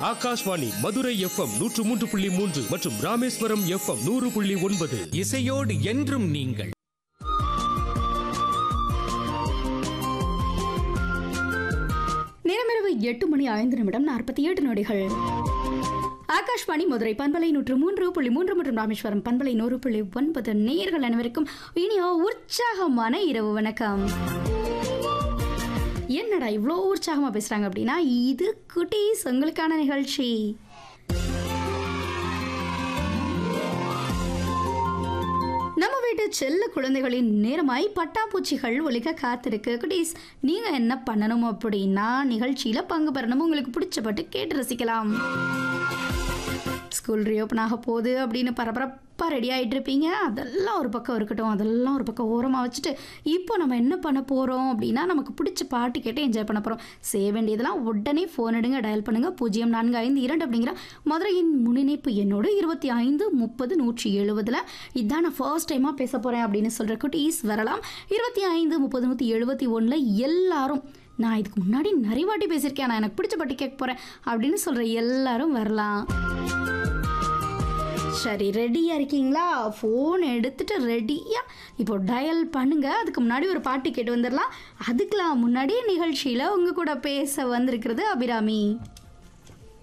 Akashvani Madurai FM நூற்று மூன்று புள்ளி மூன்று மற்றும் ராமேஸ்வரம் எஃப்எம் நூறு புள்ளி ஒன்பது இசையோடு என்றும் நீங்கள் நேரமிரவு எட்டு மணி ஐந்து நிமிடம் நாற்பத்தி ஏழு நொடிகள் ஆகாஷ்வாணி மதுரை பண்பலை நூற்று மூன்று புள்ளி மூன்று மற்றும் ராமேஸ்வரம் பண்பலை நூறு புள்ளி ஒன்பது நேயர்கள் அனைவருக்கும் இனியோ உற்சாகமான இரவு வணக்கம் என்னடா இவ்வளோ உற்சாகமாக பேசுகிறாங்க அப்படின்னா இது குட்டீஸ் உங்களுக்கான நிகழ்ச்சி நம்ம வீட்டு செல்ல குழந்தைகளின் நேரமாய் பட்டாம்பூச்சிகள் ஒலிக்க காத்திருக்கு குட்டீஸ் நீங்கள் என்ன பண்ணணும் அப்படின்னா நிகழ்ச்சியில் பங்கு பெறணும் உங்களுக்கு பிடிச்ச பாட்டு கேட்டு ரசிக்கலாம் ஸ்கூல் ரீஓப்பன் ஆக போகுது அப்படின்னு பரபரப்பாக ரெடி ஆகிட்டு இருப்பீங்க அதெல்லாம் ஒரு பக்கம் இருக்கட்டும் அதெல்லாம் ஒரு பக்கம் ஓரமாக வச்சுட்டு இப்போ நம்ம என்ன பண்ண போகிறோம் அப்படின்னா நமக்கு பிடிச்ச பாட்டு கேட்டு என்ஜாய் பண்ண போகிறோம் செய்ய வேண்டியதெல்லாம் உடனே ஃபோன் எடுங்க டயல் பண்ணுங்கள் பூஜ்ஜியம் நான்கு ஐந்து இரண்டு அப்படிங்கிற மதுரையின் முன்னிணைப்பு என்னோடு இருபத்தி ஐந்து முப்பது நூற்றி எழுபதில் இதான் நான் ஃபர்ஸ்ட் டைமாக பேச போகிறேன் அப்படின்னு சொல்கிற குட்டீஸ் வரலாம் இருபத்தி ஐந்து முப்பது நூற்றி எழுபத்தி ஒன்றில் எல்லாரும் நான் இதுக்கு முன்னாடி நிறைய வாட்டி பேசியிருக்கேன் நான் எனக்கு பிடிச்ச பாட்டு கேட்க போகிறேன் அப்படின்னு சொல்கிற எல்லாரும் வரலாம் சரி ரெடியாக இருக்கீங்களா ஃபோன் எடுத்துட்டு ரெடியாக இப்போ டயல் பண்ணுங்க அதுக்கு முன்னாடி ஒரு பாட்டு கேட்டு வந்துடலாம் அதுக்கெலாம் முன்னாடியே நிகழ்ச்சியில் உங்கள் கூட பேச வந்திருக்கிறது அபிராமி